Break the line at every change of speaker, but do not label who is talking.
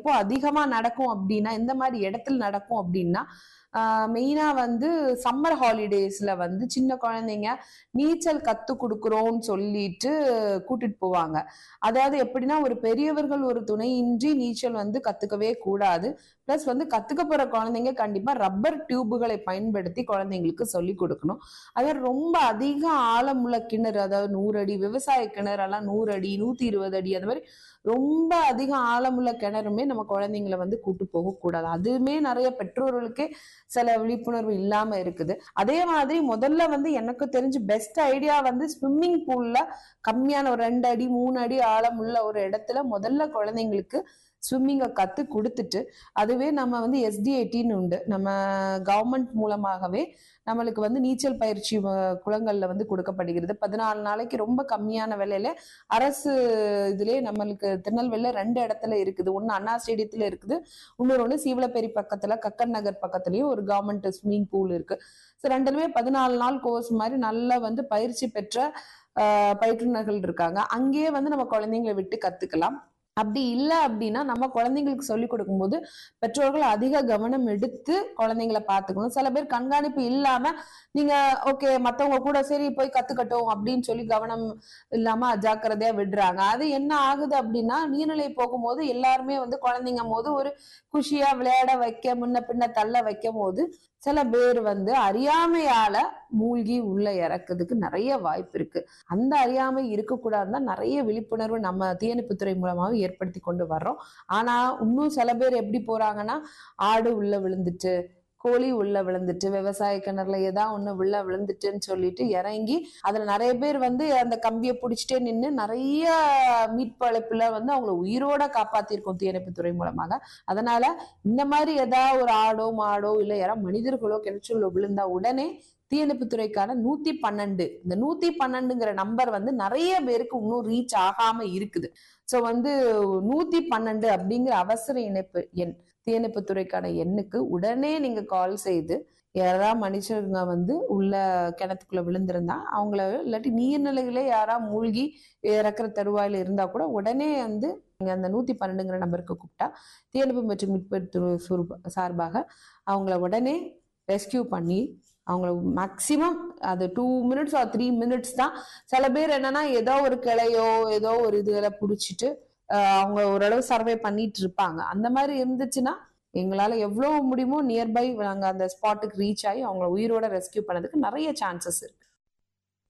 எப்போ அதிகமா நடக்கும் அப்படின்னா எந்த மாதிரி இடத்துல நடக்கும் அப்படின்னா மெயினா வந்து சம்மர் ஹாலிடேஸ்ல வந்து சின்ன குழந்தைங்க நீச்சல் கத்து கொடுக்குறோம்னு சொல்லிட்டு கூட்டிட்டு போவாங்க அதாவது எப்படின்னா ஒரு பெரியவர்கள் ஒரு துணையின்றி நீச்சல் வந்து கத்துக்கவே கூடாது பிளஸ் வந்து கத்துக்க போற குழந்தைங்க கண்டிப்பா ரப்பர் டியூபுகளை பயன்படுத்தி குழந்தைங்களுக்கு சொல்லி கொடுக்கணும் அதே ரொம்ப அதிக ஆழமுள்ள கிணறு அதாவது நூறு அடி விவசாய கிணறெல்லாம் நூறு அடி நூத்தி இருபது அடி அந்த மாதிரி ரொம்ப அதிக ஆழமுள்ள கிணறுமே நம்ம குழந்தைங்களை வந்து கூட்டு போகக்கூடாது அதுவுமே நிறைய பெற்றோர்களுக்கே சில விழிப்புணர்வு இல்லாம இருக்குது அதே மாதிரி முதல்ல வந்து எனக்கு தெரிஞ்சு பெஸ்ட் ஐடியா வந்து ஸ்விம்மிங் பூல்ல கம்மியான ஒரு ரெண்டு அடி மூணு அடி ஆழமுள்ள ஒரு இடத்துல முதல்ல குழந்தைங்களுக்கு ஸ்விம்மிங்கை கத்து கொடுத்துட்டு அதுவே நம்ம வந்து எஸ்டிஐடின்னு உண்டு நம்ம கவர்மெண்ட் மூலமாகவே நம்மளுக்கு வந்து நீச்சல் பயிற்சி வ- குளங்கள்ல வந்து கொடுக்கப்படுகிறது பதினாலு நாளைக்கு ரொம்ப கம்மியான விலையில அரசு இதுலயே நம்மளுக்கு திருநெல்வேலியில ரெண்டு இடத்துல இருக்குது ஒன்னு அண்ணா ஸ்டேடியத்துல இருக்குது இன்னொரு ஒன்று சீவலப்பேரி பக்கத்துல கக்கன் நகர் பக்கத்துலயும் ஒரு கவர்மெண்ட் ஸ்விம்மிங் பூல் இருக்கு ஸோ ரெண்டுலுமே பதினாலு நாள் கோர்ஸ் மாதிரி நல்லா வந்து பயிற்சி பெற்ற ஆஹ், பயிற்றுனர்கள் இருக்காங்க அங்கேயே வந்து நம்ம குழந்தைங்களை விட்டு கத்துக்கலாம் அப்படி இல்லை அப்படின்னா நம்ம குழந்தைங்களுக்கு சொல்லி கொடுக்கும்போது பெற்றோர்கள் அதிக கவனம் எடுத்து குழந்தைங்களை பார்த்துக்கணும் சில பேர் கண்காணிப்பு இல்லாம நீங்க ஓகே மத்தவங்க கூட சரி போய் கத்துக்கட்டும் அப்படின்னு சொல்லி கவனம் இல்லாம அஜாக்கிரதையா விடுறாங்க அது என்ன ஆகுது அப்படின்னா நீர்நிலை போகும்போது எல்லாருமே வந்து குழந்தைங்க போது ஒரு குஷியா விளையாட வைக்க முன்ன பின்ன தள்ள வைக்கும் போது சில பேர் வந்து அறியாமையால மூழ்கி உள்ள இறக்குறதுக்கு நிறைய வாய்ப்பு இருக்கு அந்த அறியாமை இருக்கக்கூடாதுன்னு நிறைய விழிப்புணர்வு நம்ம தீயணைப்புத்துறை மூலமாவே ஏற்படுத்தி கொண்டு வர்றோம் ஆனா இன்னும் சில பேர் எப்படி போறாங்கன்னா ஆடு உள்ள விழுந்துட்டு கோழி உள்ள விழுந்துட்டு விவசாய கிணறுல ஏதா ஒண்ணு உள்ள விழுந்துட்டுன்னு சொல்லிட்டு இறங்கி அதுல நிறைய பேர் வந்து அந்த கம்பியை பிடிச்சிட்டே நின்று நிறைய மீட்பு அழைப்புல வந்து அவங்கள உயிரோட காப்பாத்திருக்கோம் தீயணைப்புத்துறை மூலமாக அதனால இந்த மாதிரி ஏதாவது ஒரு ஆடோ மாடோ இல்ல யாராவது மனிதர்களோ கிணற்றுள்ள விழுந்தா உடனே தீயணைப்புத்துறைக்கான நூத்தி பன்னெண்டு இந்த நூத்தி பன்னெண்டுங்கிற நம்பர் வந்து நிறைய பேருக்கு இன்னும் ரீச் ஆகாம இருக்குது சோ வந்து நூத்தி பன்னெண்டு அப்படிங்கிற அவசர இணைப்பு எண் தீயணைப்புத்துறைக்கான எண்ணுக்கு உடனே நீங்க கால் செய்து யாராவது மனுஷங்க வந்து உள்ள கிணத்துக்குள்ள விழுந்திருந்தா அவங்கள இல்லாட்டி நீர்நிலைகளே யாரா மூழ்கி இறக்குற தருவாயில இருந்தா கூட உடனே வந்து நீங்க அந்த நூத்தி பன்னெண்டுங்கிற நம்பருக்கு கூப்பிட்டா தீயணைப்பு மற்றும் மீட்புத்துறை சுரு- சார்பாக அவங்கள உடனே ரெஸ்கியூ பண்ணி அவங்கள மேக்சிமம் அது two minutes or three minutes தான் சில பேர் என்னன்னா ஏதோ ஒரு கிளையோ ஏதோ ஒரு இதுல புடிச்சிட்டு ஆஹ் அவங்க ஓரளவு சர்வே பண்ணிட்டு இருப்பாங்க அந்த மாதிரி இருந்துச்சுன்னா எங்களால எவ்வளவு முடியுமோ நியர்பை நாங்க அந்த ஸ்பாட்டுக்கு ரீச் ஆகி அவங்கள உயிரோட ரெஸ்கியூ பண்ணதுக்கு நிறைய சான்சஸ் இருக்கு